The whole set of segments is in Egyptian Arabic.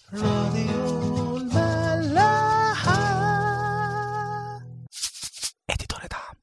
راديو الملاحة اديتور دعم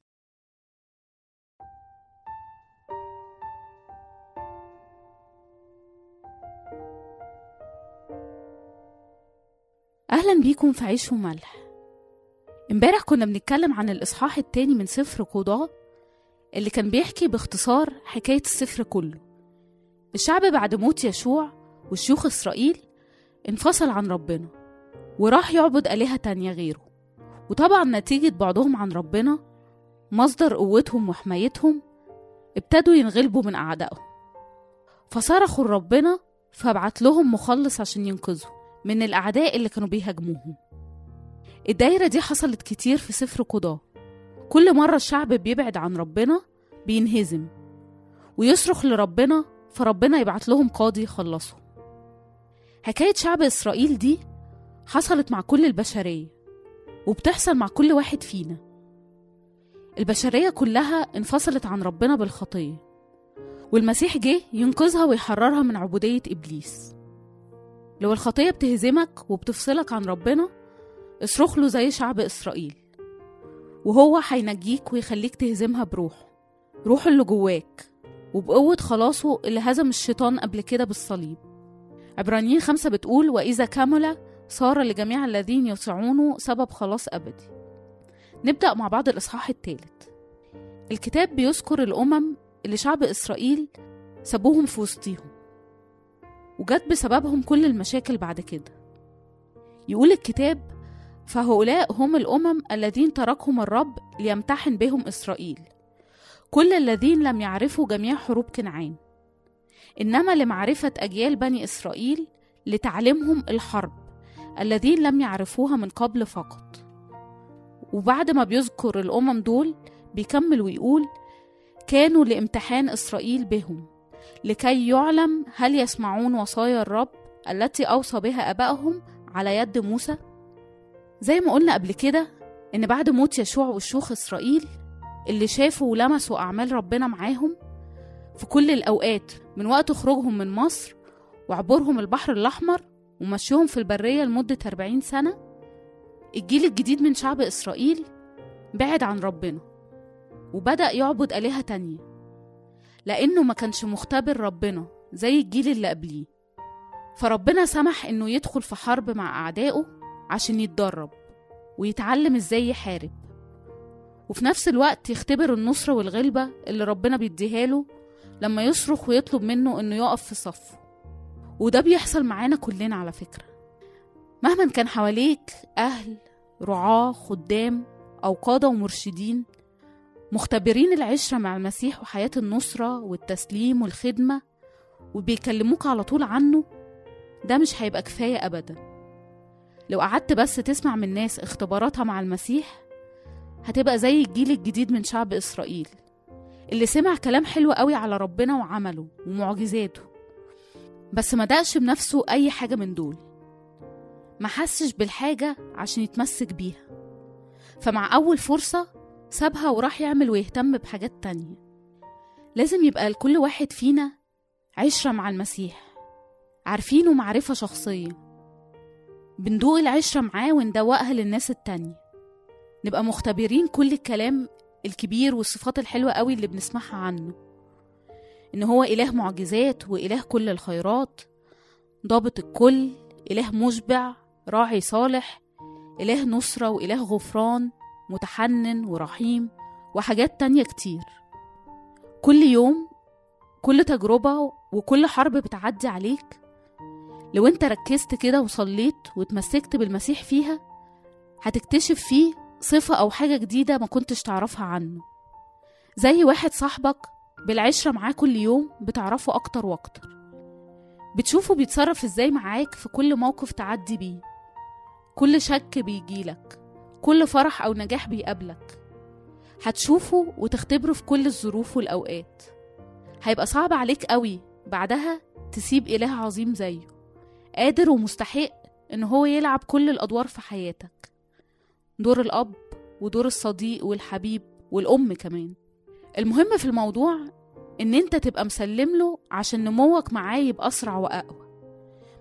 أهلا بيكم في عيش وملح امبارح كنا بنتكلم عن الإصحاح التاني من سفر قضاء اللي كان بيحكي باختصار حكاية السفر كله الشعب بعد موت يشوع وشيوخ إسرائيل انفصل عن ربنا وراح يعبد آلهة تانية غيره وطبعا نتيجة بعدهم عن ربنا مصدر قوتهم وحمايتهم ابتدوا ينغلبوا من أعدائهم فصرخوا لربنا فبعت لهم مخلص عشان ينقذهم من الأعداء اللي كانوا بيهاجموهم الدايرة دي حصلت كتير في سفر قضاء كل مرة الشعب بيبعد عن ربنا بينهزم ويصرخ لربنا فربنا يبعت لهم قاضي يخلصهم حكاية شعب إسرائيل دي حصلت مع كل البشرية وبتحصل مع كل واحد فينا البشرية كلها انفصلت عن ربنا بالخطية والمسيح جه ينقذها ويحررها من عبودية إبليس لو الخطية بتهزمك وبتفصلك عن ربنا اصرخ له زي شعب إسرائيل وهو هينجيك ويخليك تهزمها بروحه روحه اللي جواك وبقوة خلاصه اللي هزم الشيطان قبل كده بالصليب عبرانيين خمسة بتقول وإذا كمل صار لجميع الذين يطيعونه سبب خلاص أبدي نبدأ مع بعض الإصحاح الثالث الكتاب بيذكر الأمم اللي شعب إسرائيل سابوهم في وسطيهم وجت بسببهم كل المشاكل بعد كده يقول الكتاب فهؤلاء هم الأمم الذين تركهم الرب ليمتحن بهم إسرائيل كل الذين لم يعرفوا جميع حروب كنعان إنما لمعرفة أجيال بني إسرائيل لتعلمهم الحرب الذين لم يعرفوها من قبل فقط وبعد ما بيذكر الأمم دول بيكمل ويقول كانوا لامتحان إسرائيل بهم لكي يعلم هل يسمعون وصايا الرب التي أوصى بها آبائهم على يد موسى زي ما قلنا قبل كده إن بعد موت يشوع وشيوخ إسرائيل اللي شافوا ولمسوا أعمال ربنا معاهم في كل الأوقات من وقت خروجهم من مصر وعبورهم البحر الأحمر ومشيهم في البرية لمدة 40 سنة الجيل الجديد من شعب إسرائيل بعد عن ربنا وبدأ يعبد آلهة تانية لأنه ما كانش مختبر ربنا زي الجيل اللي قبليه فربنا سمح إنه يدخل في حرب مع أعدائه عشان يتدرب ويتعلم إزاي يحارب وفي نفس الوقت يختبر النصرة والغلبة اللي ربنا بيديها له لما يصرخ ويطلب منه إنه يقف في صفه وده بيحصل معانا كلنا على فكرة مهما كان حواليك أهل رعاة خدام أو قادة ومرشدين مختبرين العشرة مع المسيح وحياة النصرة والتسليم والخدمة وبيكلموك على طول عنه ده مش هيبقى كفاية أبدا لو قعدت بس تسمع من ناس اختباراتها مع المسيح هتبقى زي الجيل الجديد من شعب إسرائيل اللي سمع كلام حلو قوي على ربنا وعمله ومعجزاته بس ما دقش بنفسه أي حاجة من دول ما حسش بالحاجة عشان يتمسك بيها فمع أول فرصة سابها وراح يعمل ويهتم بحاجات تانية لازم يبقى لكل واحد فينا عشرة مع المسيح عارفينه معرفة شخصية بندوق العشرة معاه وندوقها للناس التانية نبقى مختبرين كل الكلام الكبير والصفات الحلوة قوي اللي بنسمعها عنه إن هو إله معجزات وإله كل الخيرات ضابط الكل إله مشبع راعي صالح إله نصرة وإله غفران متحنن ورحيم وحاجات تانية كتير كل يوم كل تجربة وكل حرب بتعدي عليك لو انت ركزت كده وصليت واتمسكت بالمسيح فيها هتكتشف فيه صفة أو حاجة جديدة ما كنتش تعرفها عنه زي واحد صاحبك بالعشرة معاه كل يوم بتعرفه أكتر وأكتر بتشوفه بيتصرف ازاي معاك في كل موقف تعدي بيه كل شك بيجيلك كل فرح أو نجاح بيقابلك هتشوفه وتختبره في كل الظروف والأوقات هيبقى صعب عليك قوي بعدها تسيب إله عظيم زيه قادر ومستحق إن هو يلعب كل الأدوار في حياتك دور الأب ودور الصديق والحبيب والأم كمان المهم في الموضوع إن أنت تبقى مسلم له عشان نموك معاه يبقى أسرع وأقوى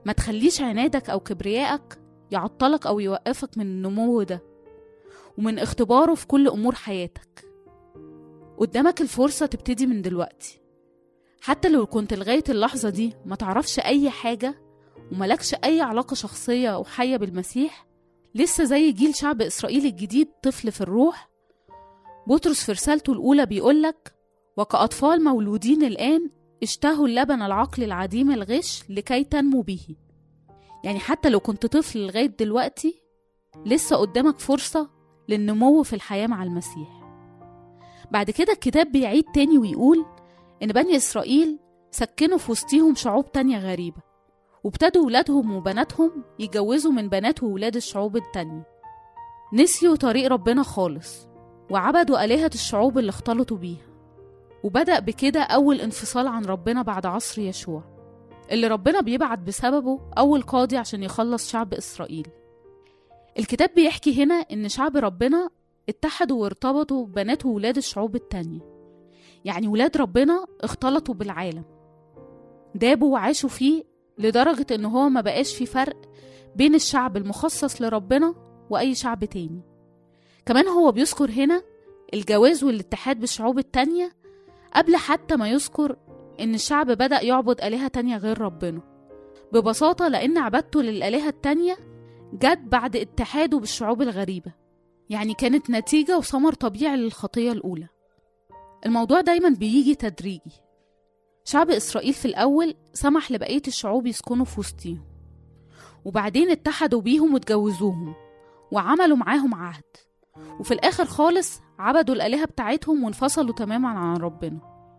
ما تخليش عنادك أو كبريائك يعطلك أو يوقفك من النمو ده ومن اختباره في كل أمور حياتك قدامك الفرصة تبتدي من دلوقتي حتى لو كنت لغاية اللحظة دي ما تعرفش أي حاجة وملكش أي علاقة شخصية أو حية بالمسيح لسه زي جيل شعب إسرائيل الجديد طفل في الروح بطرس في رسالته الأولى بيقولك وكأطفال مولودين الآن اشتهوا اللبن العقل العديم الغش لكي تنمو به يعني حتى لو كنت طفل لغاية دلوقتي لسه قدامك فرصة للنمو في الحياة مع المسيح بعد كده الكتاب بيعيد تاني ويقول إن بني إسرائيل سكنوا في وسطيهم شعوب تانية غريبة وابتدوا ولادهم وبناتهم يتجوزوا من بنات وولاد الشعوب التانية نسيوا طريق ربنا خالص وعبدوا آلهة الشعوب اللي اختلطوا بيها وبدأ بكده أول انفصال عن ربنا بعد عصر يشوع اللي ربنا بيبعت بسببه أول قاضي عشان يخلص شعب إسرائيل الكتاب بيحكي هنا إن شعب ربنا اتحدوا وارتبطوا ببنات وولاد الشعوب التانية يعني ولاد ربنا اختلطوا بالعالم دابوا وعاشوا فيه لدرجة إن هو ما بقاش في فرق بين الشعب المخصص لربنا وأي شعب تاني كمان هو بيذكر هنا الجواز والاتحاد بالشعوب التانية قبل حتى ما يذكر إن الشعب بدأ يعبد آلهة تانية غير ربنا ببساطة لأن عبادته للآلهة التانية جت بعد اتحاده بالشعوب الغريبة يعني كانت نتيجة وثمر طبيعي للخطية الأولى الموضوع دايما بيجي تدريجي شعب إسرائيل في الأول سمح لبقية الشعوب يسكنوا في وسطيهم وبعدين اتحدوا بيهم واتجوزوهم وعملوا معاهم عهد وفي الآخر خالص عبدوا الآلهة بتاعتهم وانفصلوا تماما عن ربنا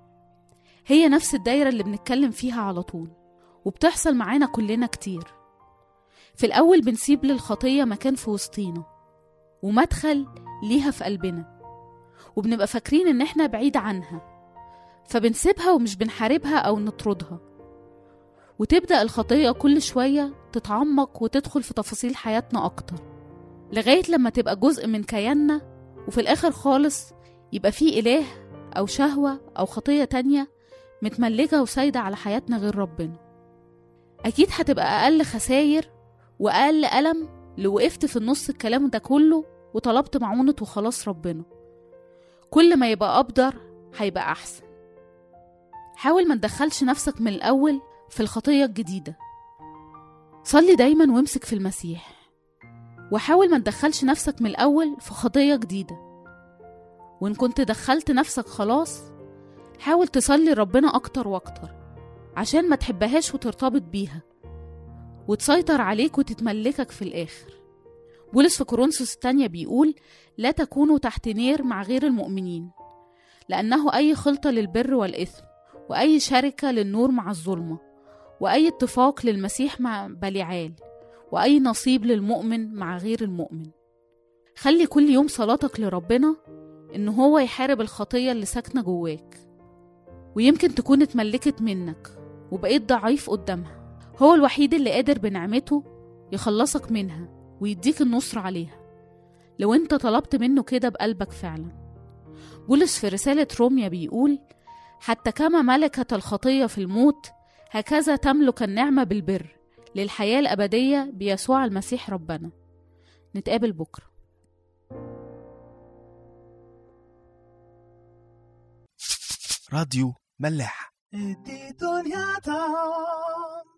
هي نفس الدايرة اللي بنتكلم فيها على طول وبتحصل معانا كلنا كتير في الأول بنسيب للخطية مكان في وسطينا ومدخل ليها في قلبنا وبنبقى فاكرين إن إحنا بعيد عنها فبنسيبها ومش بنحاربها أو نطردها وتبدأ الخطية كل شوية تتعمق وتدخل في تفاصيل حياتنا أكتر لغاية لما تبقى جزء من كياننا وفي الآخر خالص يبقى في إله أو شهوة أو خطية تانية متملكة وسايدة على حياتنا غير ربنا أكيد هتبقى أقل خساير وأقل ألم لو وقفت في النص الكلام ده كله وطلبت معونة وخلاص ربنا كل ما يبقى أقدر هيبقى أحسن حاول ما تدخلش نفسك من الأول في الخطية الجديدة صلي دايما وامسك في المسيح وحاول ما تدخلش نفسك من الأول في خطية جديدة وإن كنت دخلت نفسك خلاص حاول تصلي ربنا أكتر وأكتر عشان ما تحبهاش وترتبط بيها وتسيطر عليك وتتملكك في الآخر بولس في كورنثوس التانية بيقول لا تكونوا تحت نير مع غير المؤمنين لأنه أي خلطة للبر والإثم وأي شركة للنور مع الظلمة وأي اتفاق للمسيح مع بليعال وأي نصيب للمؤمن مع غير المؤمن خلي كل يوم صلاتك لربنا إن هو يحارب الخطية اللي ساكنة جواك ويمكن تكون اتملكت منك وبقيت ضعيف قدامها هو الوحيد اللي قادر بنعمته يخلصك منها ويديك النصر عليها لو انت طلبت منه كده بقلبك فعلا بولس في رسالة روميا بيقول حتى كما ملكت الخطية في الموت هكذا تملك النعمة بالبر للحياة الأبدية بيسوع المسيح ربنا نتقابل بكرة راديو ملاح ادي دنيا طعم